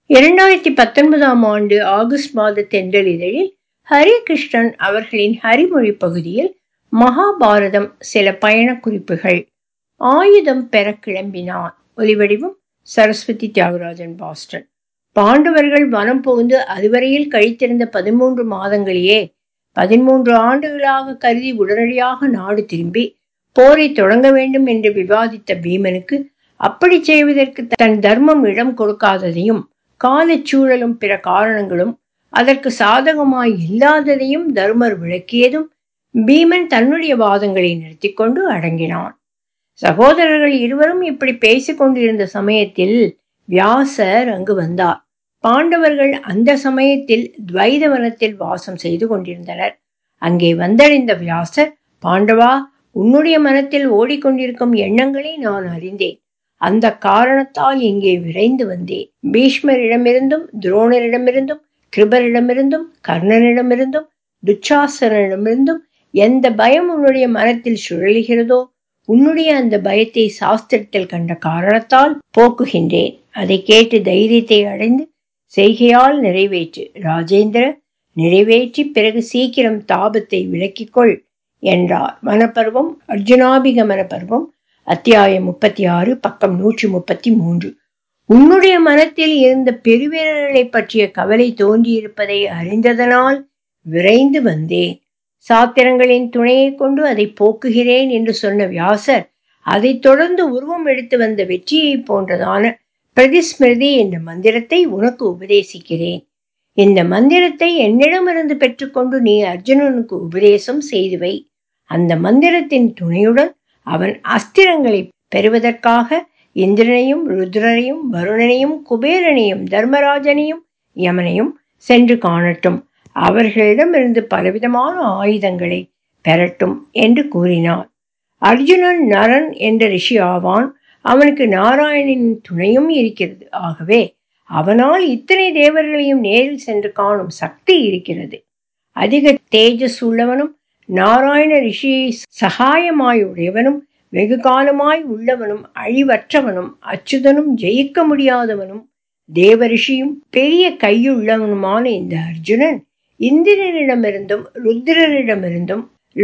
இரண்டாயிரத்தி பத்தொன்பதாம் ஆண்டு ஆகஸ்ட் மாத தென்றலிதழில் ஹரிகிருஷ்ணன் அவர்களின் ஹரிமொழி பகுதியில் மகாபாரதம் சில பயண குறிப்புகள் ஆயுதம் பெற கிளம்பினான் ஒலிவடிவம் சரஸ்வதி தியாகராஜன் பாஸ்டன் பாண்டவர்கள் வனம் புகுந்து அதுவரையில் கழித்திருந்த பதிமூன்று மாதங்களையே பதிமூன்று ஆண்டுகளாக கருதி உடனடியாக நாடு திரும்பி போரை தொடங்க வேண்டும் என்று விவாதித்த பீமனுக்கு அப்படி செய்வதற்கு தன் தர்மம் இடம் கொடுக்காததையும் காலச்சூழலும் பிற காரணங்களும் அதற்கு சாதகமாய் இல்லாததையும் தர்மர் விளக்கியதும் பீமன் தன்னுடைய வாதங்களை நிறுத்தி கொண்டு அடங்கினான் சகோதரர்கள் இருவரும் இப்படி பேசிக் கொண்டிருந்த சமயத்தில் வியாசர் அங்கு வந்தார் பாண்டவர்கள் அந்த சமயத்தில் துவைதவனத்தில் வாசம் செய்து கொண்டிருந்தனர் அங்கே வந்தடைந்த வியாசர் பாண்டவா உன்னுடைய மனத்தில் ஓடிக்கொண்டிருக்கும் எண்ணங்களை நான் அறிந்தேன் அந்த காரணத்தால் இங்கே விரைந்து வந்தேன் பீஷ்மரிடமிருந்தும் துரோணரிடமிருந்தும் கிருபரிடமிருந்தும் கர்ணனிடமிருந்தும் துச்சாசனிடமிருந்தும் எந்த பயம் உன்னுடைய மனத்தில் சுழலுகிறதோ உன்னுடைய அந்த பயத்தை சாஸ்திரத்தில் கண்ட காரணத்தால் போக்குகின்றேன் அதை கேட்டு தைரியத்தை அடைந்து செய்கையால் நிறைவேற்று ராஜேந்திர நிறைவேற்றி பிறகு சீக்கிரம் தாபத்தை விலக்கிக்கொள் என்றார் வனப்பருவம் அர்ஜுனாபிகமன பருவம் அத்தியாயம் முப்பத்தி ஆறு பக்கம் நூற்றி முப்பத்தி மூன்று உன்னுடைய மனத்தில் இருந்த பெருவீரர்களை பற்றிய கவலை தோன்றியிருப்பதை அறிந்ததனால் விரைந்து வந்தேன் சாத்திரங்களின் துணையை கொண்டு அதை போக்குகிறேன் என்று சொன்ன வியாசர் அதைத் தொடர்ந்து உருவம் எடுத்து வந்த வெற்றியை போன்றதான பிரதிஸ்மிருதி என்ற மந்திரத்தை உனக்கு உபதேசிக்கிறேன் இந்த மந்திரத்தை என்னிடமிருந்து பெற்றுக்கொண்டு நீ அர்ஜுனனுக்கு உபதேசம் செய்துவை அந்த மந்திரத்தின் துணையுடன் அவன் அஸ்திரங்களை பெறுவதற்காக இந்திரனையும் ருத்ரனையும் வருணனையும் குபேரனையும் தர்மராஜனையும் யமனையும் சென்று காணட்டும் அவர்களிடமிருந்து பலவிதமான ஆயுதங்களை பெறட்டும் என்று கூறினார் அர்ஜுனன் நரன் என்ற ரிஷி ஆவான் அவனுக்கு நாராயணனின் துணையும் இருக்கிறது ஆகவே அவனால் இத்தனை தேவர்களையும் நேரில் சென்று காணும் சக்தி இருக்கிறது அதிக தேஜஸ் உள்ளவனும் நாராயண ரிஷியை சகாயமாயுடையவனும் வெகு காலமாய் உள்ளவனும் அழிவற்றவனும் அச்சுதனும் ஜெயிக்க முடியாதவனும் தேவரிஷியும் பெரிய கையுள்ளவனுமான இந்த அர்ஜுனன் இந்திரனிடமிருந்தும் ருத்ரரிடமிருந்தும்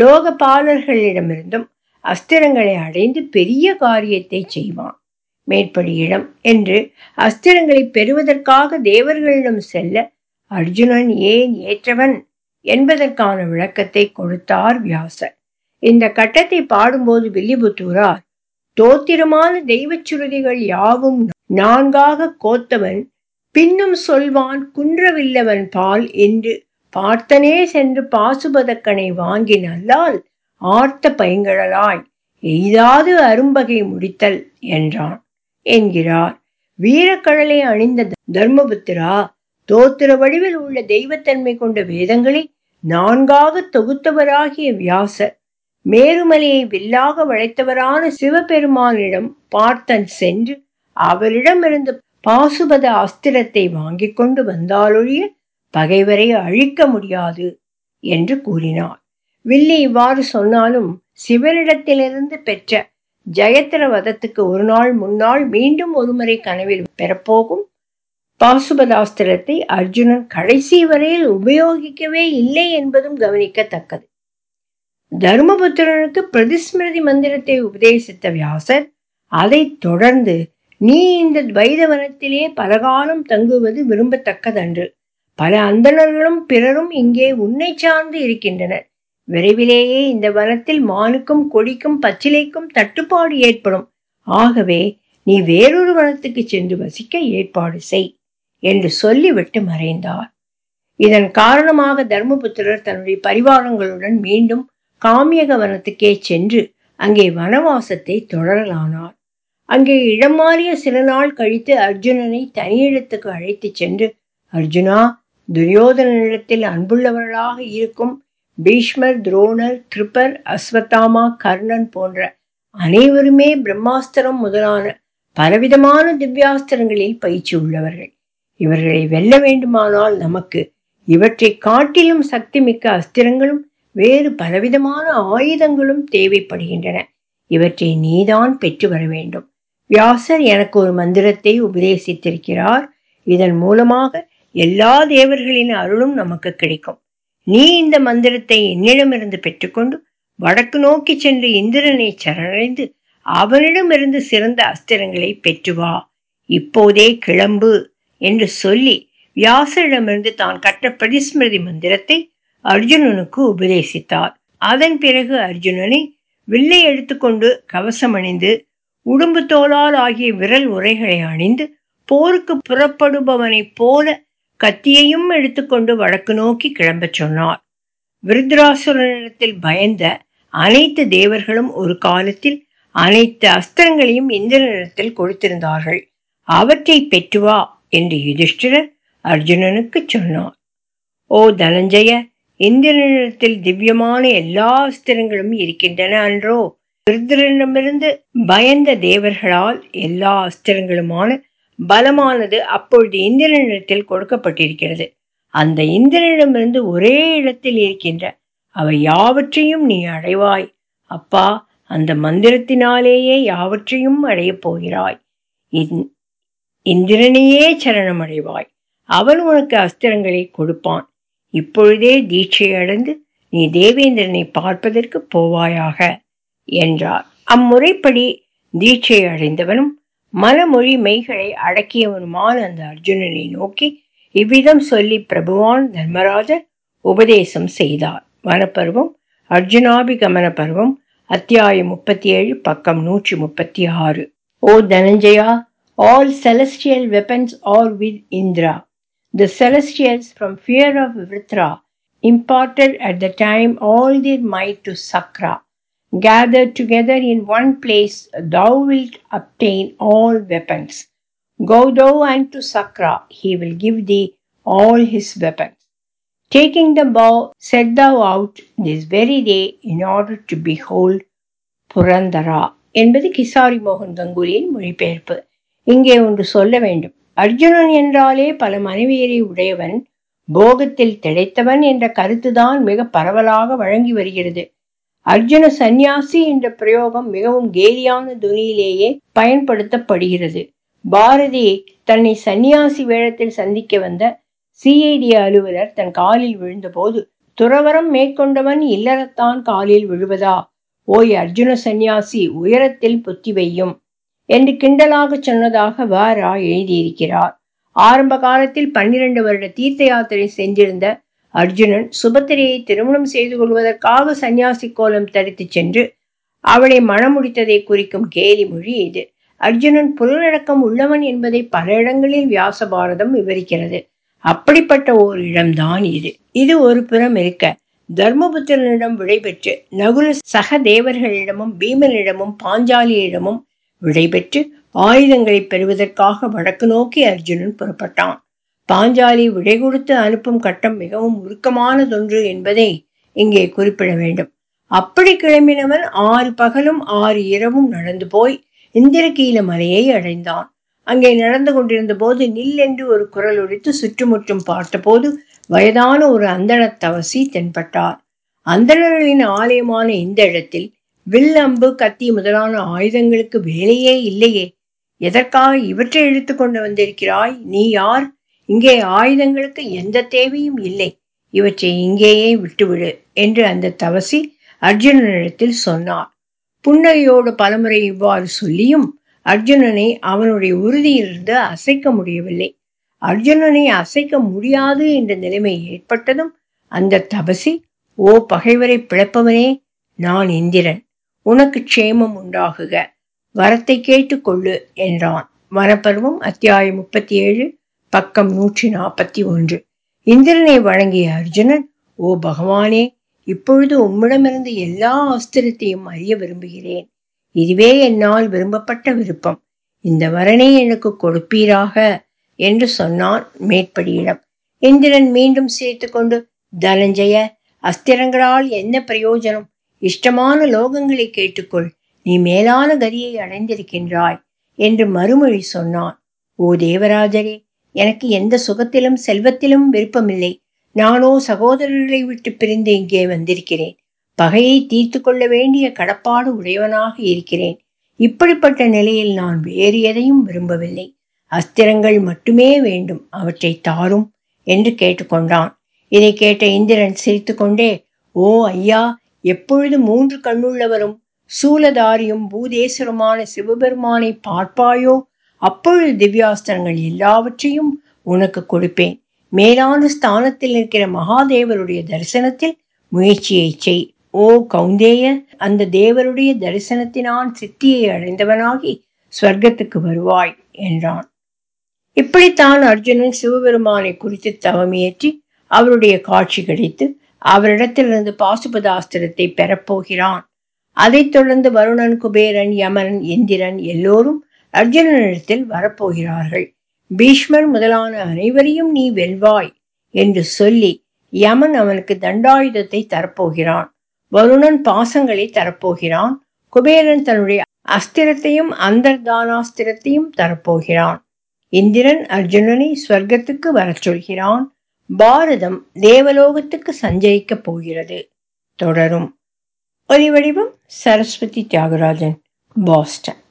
லோகபாலர்களிடமிருந்தும் அஸ்திரங்களை அடைந்து பெரிய காரியத்தை செய்வான் மேற்படியிடம் என்று அஸ்திரங்களை பெறுவதற்காக தேவர்களிடம் செல்ல அர்ஜுனன் ஏன் ஏற்றவன் என்பதற்கான விளக்கத்தை கொடுத்தார் வியாசர் இந்த கட்டத்தை பாடும்போது வில்லிபுத்தூரார் தோத்திரமான தெய்வச் சுருதிகள் யாவும் நான்காக கோத்தவன் பின்னும் சொல்வான் குன்றவில்லவன் பால் என்று பார்த்தனே சென்று பாசுபதக்கனை வாங்கி நல்லால் ஆர்த்த பைங்கழலாய் எய்தாது அரும்பகை முடித்தல் என்றான் என்கிறார் வீரக்கடலை அணிந்த தர்மபுத்திரா தோத்திர வடிவில் உள்ள தெய்வத்தன்மை கொண்ட வேதங்களை நான்காக தொகுத்தவராகிய வியாசர் மேருமலையை வில்லாக வளைத்தவரான சிவபெருமானிடம் பார்த்தன் சென்று அவரிடமிருந்து பாசுபத அஸ்திரத்தை வாங்கிக் கொண்டு வந்தாலொழிய பகைவரை அழிக்க முடியாது என்று கூறினார் வில்லி இவ்வாறு சொன்னாலும் சிவனிடத்திலிருந்து பெற்ற ஜெயத்திர வதத்துக்கு ஒரு நாள் முன்னாள் மீண்டும் ஒருமுறை கனவில் பெறப்போகும் பாசுபதாஸ்திரத்தை அர்ஜுனன் கடைசி வரையில் உபயோகிக்கவே இல்லை என்பதும் கவனிக்கத்தக்கது தர்மபுத்திரனுக்கு பிரதிஸ்மிருதி மந்திரத்தை உபதேசித்த வியாசர் அதைத் தொடர்ந்து நீ இந்த துவைதவனத்திலே பலகாலம் தங்குவது விரும்பத்தக்கதன்று பல அந்தணர்களும் பிறரும் இங்கே உன்னை சார்ந்து இருக்கின்றனர் விரைவிலேயே இந்த வனத்தில் மானுக்கும் கொடிக்கும் பச்சிலைக்கும் தட்டுப்பாடு ஏற்படும் ஆகவே நீ வேறொரு வனத்துக்கு சென்று வசிக்க ஏற்பாடு செய் என்று சொல்லிவிட்டு மறைந்தார் இதன் காரணமாக தர்மபுத்திரர் தன்னுடைய பரிவாரங்களுடன் மீண்டும் காமியக வனத்துக்கே சென்று அங்கே வனவாசத்தை தொடரலானார் அங்கே இடம் மாறிய சில நாள் கழித்து அர்ஜுனனை தனியிடத்துக்கு அழைத்து சென்று அர்ஜுனா துரியோதனிடத்தில் அன்புள்ளவர்களாக இருக்கும் பீஷ்மர் துரோணர் கிருப்பர் அஸ்வத்தாமா கர்ணன் போன்ற அனைவருமே பிரம்மாஸ்திரம் முதலான பலவிதமான திவ்யாஸ்திரங்களில் பயிற்சி உள்ளவர்கள் இவர்களை வெல்ல வேண்டுமானால் நமக்கு இவற்றை காட்டிலும் சக்தி மிக்க அஸ்திரங்களும் வேறு பலவிதமான ஆயுதங்களும் தேவைப்படுகின்றன இவற்றை நீதான் பெற்று வர வேண்டும் வியாசர் எனக்கு ஒரு மந்திரத்தை உபதேசித்திருக்கிறார் இதன் மூலமாக எல்லா தேவர்களின் அருளும் நமக்கு கிடைக்கும் நீ இந்த மந்திரத்தை என்னிடமிருந்து பெற்றுக்கொண்டு வடக்கு நோக்கி சென்று இந்திரனை சரணடைந்து அவனிடமிருந்து சிறந்த அஸ்திரங்களை பெற்று வா இப்போதே கிளம்பு என்று சொல்லி வியாசரிடமிருந்து தான் கற்ற பிரதிஸ்மிருதி மந்திரத்தை அர்ஜுனனுக்கு உபதேசித்தார் அதன் பிறகு அர்ஜுனனை வில்லை எடுத்துக்கொண்டு கவசம் அணிந்து உடும்பு தோலால் ஆகிய விரல் உரைகளை அணிந்து போருக்கு புறப்படுபவனைப் போல கத்தியையும் எடுத்துக்கொண்டு வடக்கு நோக்கி கிளம்பச் சொன்னார் விருத்ராசுரனிடத்தில் பயந்த அனைத்து தேவர்களும் ஒரு காலத்தில் அனைத்து அஸ்திரங்களையும் இந்திரனிடத்தில் கொடுத்திருந்தார்கள் அவற்றை பெற்று வா என்று யுதிஷ்டிரர் அர்ஜுனனுக்கு சொன்னார் ஓ தனஞ்சய இந்திரனிடத்தில் திவ்யமான எல்லா அஸ்திரங்களும் இருக்கின்றன அன்றோ விருத்திரனிடமிருந்து பயந்த தேவர்களால் எல்லா அஸ்திரங்களுமான பலமானது அப்பொழுது இந்திரனிடத்தில் கொடுக்கப்பட்டிருக்கிறது அந்த இந்திரனிடமிருந்து ஒரே இடத்தில் இருக்கின்ற அவை யாவற்றையும் நீ அடைவாய் அப்பா அந்த மந்திரத்தினாலேயே யாவற்றையும் அடையப் போகிறாய் இந்திரனையே சரணம் அடைவாய் அவன் உனக்கு அஸ்திரங்களை கொடுப்பான் இப்பொழுதே தீட்சை அடைந்து நீ தேவேந்திரனை பார்ப்பதற்கு போவாயாக என்றார் அம்முறைப்படி தீட்சை அடைந்தவனும் மனமொழி மெய்களை அடக்கியவனுமான அந்த அர்ஜுனனை நோக்கி இவ்விதம் சொல்லி பிரபுவான் தர்மராஜர் உபதேசம் செய்தார் வனப்பருவம் அர்ஜுனாபிகமன பருவம் அத்தியாயம் முப்பத்தி ஏழு பக்கம் நூற்றி முப்பத்தி ஆறு O Dhananjaya all celestial weapons are with Indra The celestials, from fear of Vritra, imparted at the time all their might to Sakra. Gathered together in one place, thou wilt obtain all weapons. Go thou unto Sakra, he will give thee all his weapons. Taking the bow, set thou out this very day in order to behold Purandara என்பது கிசாரி மோகன் கங்குலியின் மொழிபெயர்ப்பு இங்கே ஒன்று சொல்ல வேண்டும் அர்ஜுனன் என்றாலே பல மனைவியரை உடையவன் போகத்தில் திளைத்தவன் என்ற கருத்துதான் மிக பரவலாக வழங்கி வருகிறது அர்ஜுன சந்நியாசி என்ற பிரயோகம் மிகவும் கேலியான துணியிலேயே பயன்படுத்தப்படுகிறது பாரதி தன்னை சந்நியாசி வேடத்தில் சந்திக்க வந்த சிஐடி அலுவலர் தன் காலில் விழுந்தபோது துறவரம் மேற்கொண்டவன் இல்லறத்தான் காலில் விழுவதா ஓய் அர்ஜுன சந்நியாசி உயரத்தில் புத்தி வையும் என்று கிண்டலாக சொன்னதாக வாரா எழுதியிருக்கிறார் ஆரம்ப காலத்தில் பன்னிரண்டு வருட தீர்த்த யாத்திரை சென்றிருந்த அர்ஜுனன் சுபத்திரையை திருமணம் செய்து கொள்வதற்காக சந்நியாசி கோலம் தரித்து சென்று அவளை மணமுடித்ததை குறிக்கும் கேலி மொழி இது அர்ஜுனன் புலனடக்கம் உள்ளவன் என்பதை பல இடங்களில் வியாச பாரதம் விவரிக்கிறது அப்படிப்பட்ட ஓர் இடம்தான் இது இது ஒரு புறம் இருக்க தர்மபுத்திரனிடம் விடைபெற்று நகுல சக தேவர்களிடமும் பீமனிடமும் பாஞ்சாலியிடமும் விடைபெற்று ஆயுதங்களை பெறுவதற்காக வடக்கு நோக்கி அர்ஜுனன் புறப்பட்டான் பாஞ்சாலி விடை கொடுத்து அனுப்பும் கட்டம் மிகவும் உருக்கமானதொன்று என்பதை இங்கே குறிப்பிட வேண்டும் அப்படி கிளம்பினவன் ஆறு பகலும் ஆறு இரவும் நடந்து போய் இந்திரகீல மலையை அடைந்தான் அங்கே நடந்து கொண்டிருந்த போது நில் என்று ஒரு குரல் ஒழித்து சுற்றுமுற்றும் பார்த்தபோது வயதான ஒரு அந்தணத் தவசி தென்பட்டார் அந்தணர்களின் ஆலயமான இந்த இடத்தில் வில் அம்பு கத்தி முதலான ஆயுதங்களுக்கு வேலையே இல்லையே எதற்காக இவற்றை இழுத்து கொண்டு வந்திருக்கிறாய் நீ யார் இங்கே ஆயுதங்களுக்கு எந்த தேவையும் இல்லை இவற்றை இங்கேயே விட்டுவிடு என்று அந்த தவசி அர்ஜுனனிடத்தில் சொன்னார் புன்னகையோடு பலமுறை இவ்வாறு சொல்லியும் அர்ஜுனனை அவனுடைய உறுதியிலிருந்து அசைக்க முடியவில்லை அர்ஜுனனை அசைக்க முடியாது என்ற நிலைமை ஏற்பட்டதும் அந்த தபசி ஓ பகைவரை பிளப்பவனே நான் இந்திரன் உனக்கு க்ஷேமம் உண்டாகுக வரத்தை கேட்டுக்கொள்ளு என்றான் வனப்பருவம் அத்தியாயம் முப்பத்தி ஏழு பக்கம் நூற்றி நாற்பத்தி ஒன்று இந்திரனை வழங்கிய அர்ஜுனன் ஓ பகவானே இப்பொழுது உம்மிடமிருந்து எல்லா அஸ்திரத்தையும் அறிய விரும்புகிறேன் இதுவே என்னால் விரும்பப்பட்ட விருப்பம் இந்த வரனை எனக்கு கொடுப்பீராக என்று சொன்னான் மேற்படியிடம் இந்திரன் மீண்டும் சிரித்து கொண்டு தனஞ்சய அஸ்திரங்களால் என்ன பிரயோஜனம் இஷ்டமான லோகங்களை கேட்டுக்கொள் நீ மேலான கதியை அடைந்திருக்கின்றாய் என்று மறுமொழி சொன்னான் ஓ தேவராஜரே எனக்கு எந்த சுகத்திலும் செல்வத்திலும் விருப்பமில்லை நானோ சகோதரர்களை விட்டு பிரிந்து இங்கே வந்திருக்கிறேன் பகையை தீர்த்து கொள்ள வேண்டிய கடப்பாடு உடையவனாக இருக்கிறேன் இப்படிப்பட்ட நிலையில் நான் வேறு எதையும் விரும்பவில்லை அஸ்திரங்கள் மட்டுமே வேண்டும் அவற்றை தாரும் என்று கேட்டுக்கொண்டான் இதை கேட்ட இந்திரன் சிரித்துக்கொண்டே ஓ ஐயா எப்பொழுது மூன்று கண்ணுள்ளவரும் சூலதாரியும் பூதேஸ்வரமான சிவபெருமானை பார்ப்பாயோ அப்பொழுது திவ்யாஸ்திரங்கள் எல்லாவற்றையும் உனக்கு கொடுப்பேன் மேலான ஸ்தானத்தில் இருக்கிற மகாதேவருடைய தரிசனத்தில் முயற்சியை செய் ஓ கௌந்தேய அந்த தேவருடைய தரிசனத்தினான் சித்தியை அடைந்தவனாகி ஸ்வர்க்கத்துக்கு வருவாய் என்றான் இப்படித்தான் அர்ஜுனன் சிவபெருமானை குறித்து தவமியற்றி அவருடைய காட்சி கிடைத்து அவரிடத்திலிருந்து பாசுபதாஸ்திரத்தை பெறப்போகிறான் அதைத் தொடர்ந்து வருணன் குபேரன் யமன் இந்திரன் எல்லோரும் அர்ஜுனனிடத்தில் வரப்போகிறார்கள் பீஷ்மர் முதலான அனைவரையும் நீ வெல்வாய் என்று சொல்லி யமன் அவனுக்கு தண்டாயுதத்தை தரப்போகிறான் வருணன் பாசங்களை தரப்போகிறான் குபேரன் தன்னுடைய அஸ்திரத்தையும் அந்தர்தானாஸ்திரத்தையும் தரப்போகிறான் இந்திரன் அர்ஜுனனை ஸ்வர்க்கத்துக்கு வரச் சொல்கிறான் பாரதம் தேவலோகத்துக்கு சஞ்சரிக்கப் போகிறது தொடரும் ஒலி வடிவம் சரஸ்வதி தியாகராஜன் பாஸ்டன்